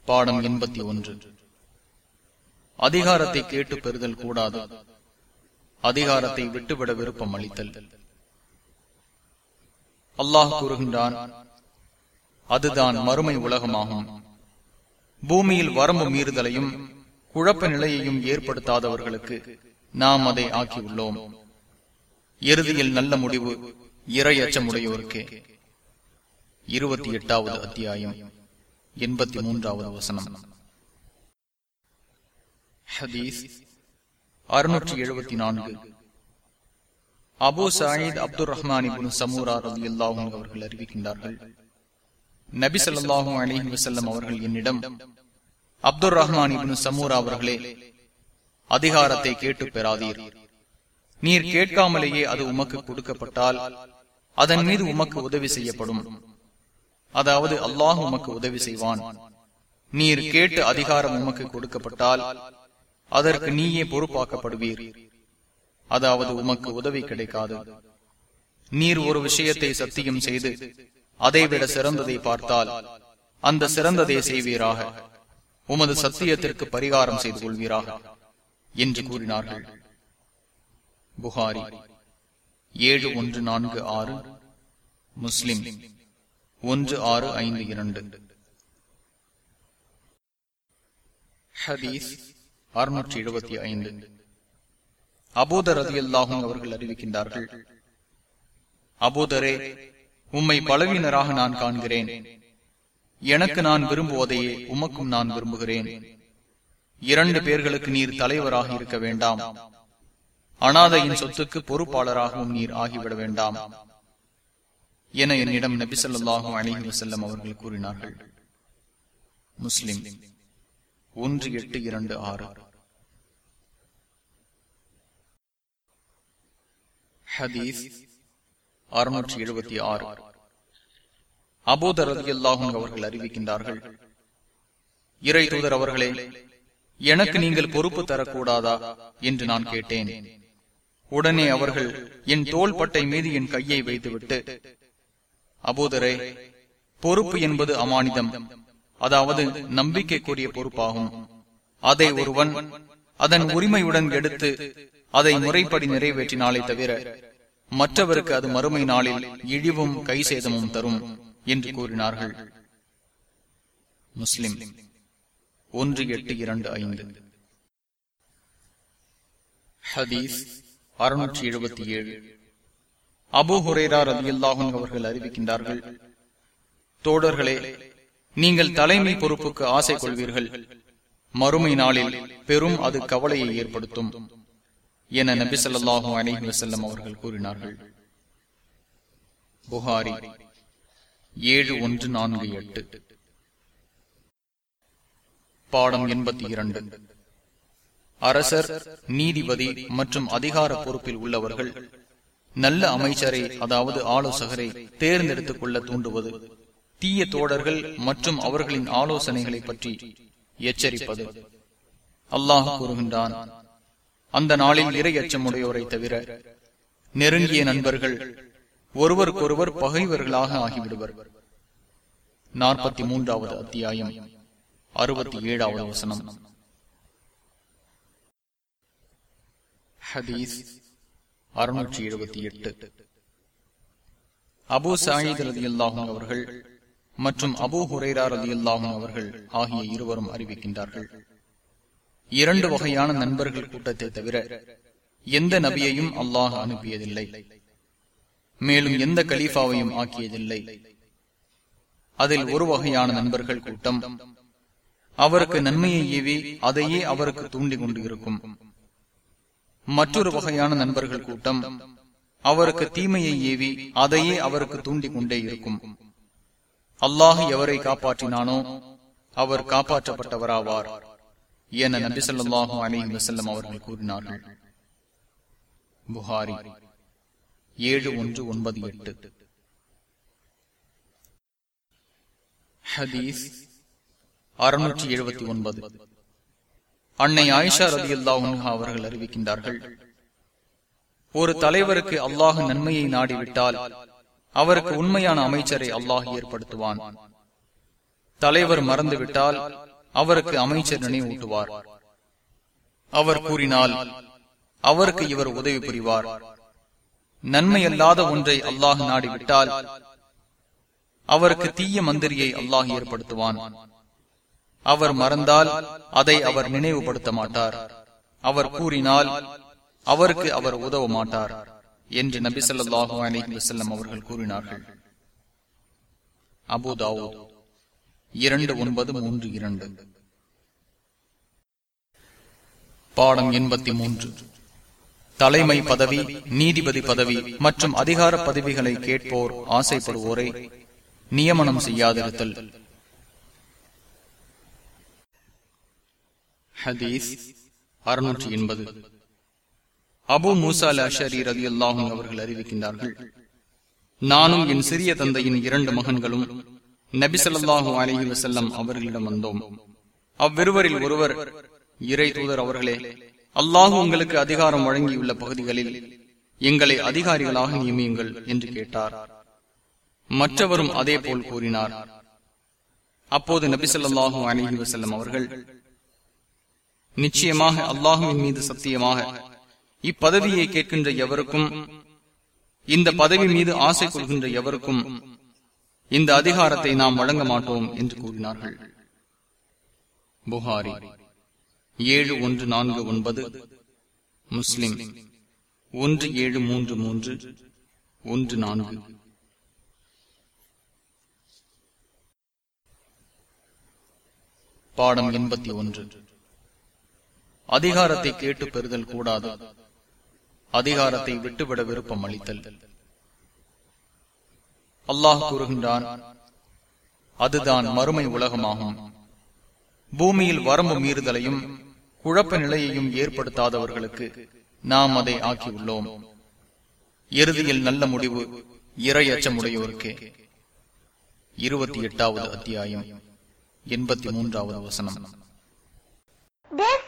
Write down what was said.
பாடம் எண்பத்தி ஒன்று அதிகாரத்தை கேட்டு பெறுதல் கூடாது அதிகாரத்தை விட்டுவிட விருப்பம் அளித்தல் அல்லாஹ் கூறுகின்றான் அதுதான் மறுமை உலகமாகும் பூமியில் வரம்பு மீறுதலையும் குழப்ப நிலையையும் ஏற்படுத்தாதவர்களுக்கு நாம் அதை ஆக்கியுள்ளோம் இறுதியில் நல்ல முடிவு இறை அச்சமுடையோருக்கே இருபத்தி எட்டாவது அத்தியாயம் எண்பத்தி மூன்றாவது வசனம் ஹதீஸ் அறுநூற்றி எழுபத்தி நான்கு அபு சாயித் அப்துல் ரஹ்மான் இபுன் சமூரா ரவி அல்லாஹும் அவர்கள் அறிவிக்கின்றார்கள் நபி சொல்லாஹு அலிஹி வசல்லம் அவர்கள் என்னிடம் அப்துல் ரஹ்மான் இபுன் சமூரா அவர்களே அதிகாரத்தை கேட்டு பெறாதீர் நீர் கேட்காமலேயே அது உமக்கு கொடுக்கப்பட்டால் அதன் மீது உமக்கு உதவி செய்யப்படும் அதாவது அல்லாஹ் உமக்கு உதவி செய்வான் நீர் கேட்டு அதிகாரம் உமக்கு கொடுக்கப்பட்டால் அதற்கு நீயே பொறுப்பாக்கப்படுவீர் அதாவது உமக்கு உதவி கிடைக்காது நீர் ஒரு விஷயத்தை சத்தியம் செய்து அதைவிட சிறந்ததை பார்த்தால் அந்த சிறந்ததை செய்வீராக உமது சத்தியத்திற்கு பரிகாரம் செய்து கொள்வீராக என்று கூறினார்கள் புகாரி ஏழு ஒன்று நான்கு ஆறு முஸ்லிம் ஒன்று ஆறு ஐந்து இரண்டு ஹதீஸ் அறுநூற்றி எழுபத்தி ஐந்து அபூதர் ரதி அல்லாஹும் அவர்கள் அறிவிக்கின்றார்கள் அபூதரே உம்மை பலவீனராக நான் காண்கிறேன் எனக்கு நான் விரும்புவதையே உமக்கும் நான் விரும்புகிறேன் இரண்டு பேர்களுக்கு நீர் தலைவராக இருக்க வேண்டாம் அனாதையின் சொத்துக்கு பொறுப்பாளராகவும் நீர் ஆகிவிட வேண்டாம் என என்னிடம் நபிசல்லாஹும் அலிஹி வசல்லம் அவர்கள் கூறினார்கள் முஸ்லிம் ஒன்று எட்டு இரண்டு ஆறு ஹதீஸ் அறுநூற்றி எழுபத்தி ஆறு அபூதர் அலி அல்லாஹும் அவர்கள் அறிவிக்கின்றார்கள் இறை தூதர் அவர்களே எனக்கு நீங்கள் பொறுப்பு தரக்கூடாதா என்று நான் கேட்டேன் உடனே அவர்கள் என் தோள்பட்டை மீது என் கையை வைத்துவிட்டு அபூதரே பொறுப்பு என்பது அமானிதம் அதாவது நம்பிக்கைக்குரிய பொறுப்பாகும் அதை ஒருவன் அதன் உரிமையுடன் எடுத்து அதை முறைப்படி நிறைவேற்றினாலே தவிர மற்றவருக்கு அது மறுமை நாளில் இழிவும் கை சேதமும் தரும் என்று கூறினார்கள் முஸ்லிம் ஒன்று எட்டு இரண்டு ஐந்து ஹதீஸ் அறுநூற்றி எழுபத்தி ஏழு அபு ஹுரேரா ரதி அல்லாஹும் அவர்கள் அறிவிக்கின்றார்கள் தோழர்களே நீங்கள் தலைமை பொறுப்புக்கு ஆசை கொள்வீர்கள் மறுமை நாளில் பெரும் அது கவலையை ஏற்படுத்தும் என நபி சொல்லாஹு அலிஹி வசல்லம் அவர்கள் கூறினார்கள் புகாரி ஏழு ஒன்று நான்கு எட்டு பாடம் எண்பத்தி இரண்டு அரசர் நீதிபதி மற்றும் அதிகார பொறுப்பில் உள்ளவர்கள் நல்ல அமைச்சரை அதாவது ஆலோசகரை தேர்ந்தெடுத்துக் கொள்ள தூண்டுவது தீய தோழர்கள் மற்றும் அவர்களின் ஆலோசனைகளை பற்றி எச்சரிப்பது அல்லாஹ் கூறுகின்றான் அந்த நாளில் இறை அச்சமுடையோரை தவிர நெருங்கிய நண்பர்கள் ஒருவருக்கொருவர் பகைவர்களாக ஆகிவிடுவர் நாற்பத்தி மூன்றாவது அத்தியாயம் அறுபத்தி ஏழாவது வசனம் ஹதீஸ் அறுநூற்றி எழுபத்தி எட்டு அபு சாயித் ரதி அல்லாஹும் அவர்கள் மற்றும் அபு ஹுரேரா ரதி அல்லாஹும் அவர்கள் ஆகிய இருவரும் அறிவிக்கின்றார்கள் இரண்டு வகையான நண்பர்கள் கூட்டத்தை தவிர எந்த நபியையும் அல்லாஹ் அனுப்பியதில்லை மேலும் எந்த கலீஃபாவையும் ஆக்கியதில்லை அதில் ஒரு வகையான நண்பர்கள் கூட்டம் அவருக்கு நன்மையை ஏவி அதையே அவருக்கு தூண்டிக் கொண்டு இருக்கும் மற்றொரு வகையான நண்பர்கள் கூட்டம் அவருக்கு தீமையை ஏவி அதையே அவருக்கு தூண்டிக் கொண்டே இருக்கும் அல்லாஹ் எவரை காப்பாற்றினானோ அவர் காப்பாற்றப்பட்டவராவார் என நபி சொல்லாஹு அலிஹி வசல்லம் அவர்கள் கூறினார்கள் புகாரி ஏழு ஒன்று ஒன்பது எட்டு ஹதீஸ் அறுநூற்றி எழுபத்தி ஒன்பது அன்னை ஆயிஷா ரதி அல்லாஹா அவர்கள் அறிவிக்கின்றார்கள் ஒரு தலைவருக்கு அல்லாஹ் நன்மையை நாடிவிட்டால் அவருக்கு உண்மையான அமைச்சரை அல்லாஹ் ஏற்படுத்துவான் தலைவர் மறந்துவிட்டால் அவருக்கு அமைச்சர் நினைவூட்டுவார் அவர் கூறினால் அவருக்கு இவர் உதவி புரிவார் நன்மை அல்லாத ஒன்றை அல்லாஹ் நாடிவிட்டால் அவருக்கு தீய மந்திரியை அல்லாஹ் ஏற்படுத்துவான் அவர் மறந்தால் அதை அவர் நினைவுபடுத்த மாட்டார் அவர் கூறினால் அவருக்கு அவர் உதவ மாட்டார் என்று நபி ஸல்லல்லாஹு அலைஹி வஸல்லம் அவர்கள் கூறினார்கள் அபுதாவூத் இரண்டு ஒன்பது மூன்று இரண்டு பாடம் எண்பத்தி மூன்று தலைமை பதவி நீதிபதி பதவி மற்றும் அதிகார பதவிகளை கேட்போர் ஆசைப்படுவோரை நியமனம் செய்யாதிருத்தல் ஹதீஸ் அறுநூற்றி எண்பது அபு மூசா அல் அஷரி ரதி அல்லாஹும் அவர்கள் அறிவிக்கின்றார்கள் நானும் என் சிறிய தந்தையின் இரண்டு மகன்களும் நபிசல்லாஹு அலஹி வசல்லம் அவர்களிடம் வந்தோம் அவ்விருவரில் ஒருவர் இறை தூதர் அவர்களே அல்லாஹு உங்களுக்கு அதிகாரம் வழங்கியுள்ள பகுதிகளில் எங்களை அதிகாரிகளாக நியமியுங்கள் என்று கேட்டார் மற்றவரும் அதே போல் கூறினார் அப்போது நபிசல்லாஹு அலஹி வசல்லம் அவர்கள் நிச்சயமாக அல்லாஹுவின் மீது சத்தியமாக இப்பதவியை கேட்கின்ற எவருக்கும் இந்த பதவி மீது ஆசை கொள்கின்ற எவருக்கும் இந்த அதிகாரத்தை நாம் வழங்க மாட்டோம் என்று கூறினார்கள் புகாரி ஏழு ஒன்று நான்கு ஒன்பது முஸ்லிம் ஒன்று ஏழு மூன்று மூன்று ஒன்று நான்கு பாடம் எண்பத்தி ஒன்று அதிகாரத்தை கேட்டு பெறுதல் கூடாது அதிகாரத்தை விட்டுவிட விருப்பம் அளித்தல் அல்லாஹ் கூறுகின்றான் அதுதான் மறுமை உலகமாகும் பூமியில் வரம்பு மீறுதலையும் குழப்ப நிலையையும் ஏற்படுத்தாதவர்களுக்கு நாம் அதை ஆக்கியுள்ளோம் இறுதியில் நல்ல முடிவு இறை அச்சமுடையோருக்கே இருபத்தி எட்டாவது அத்தியாயம் எண்பத்தி மூன்றாவது வசனம் This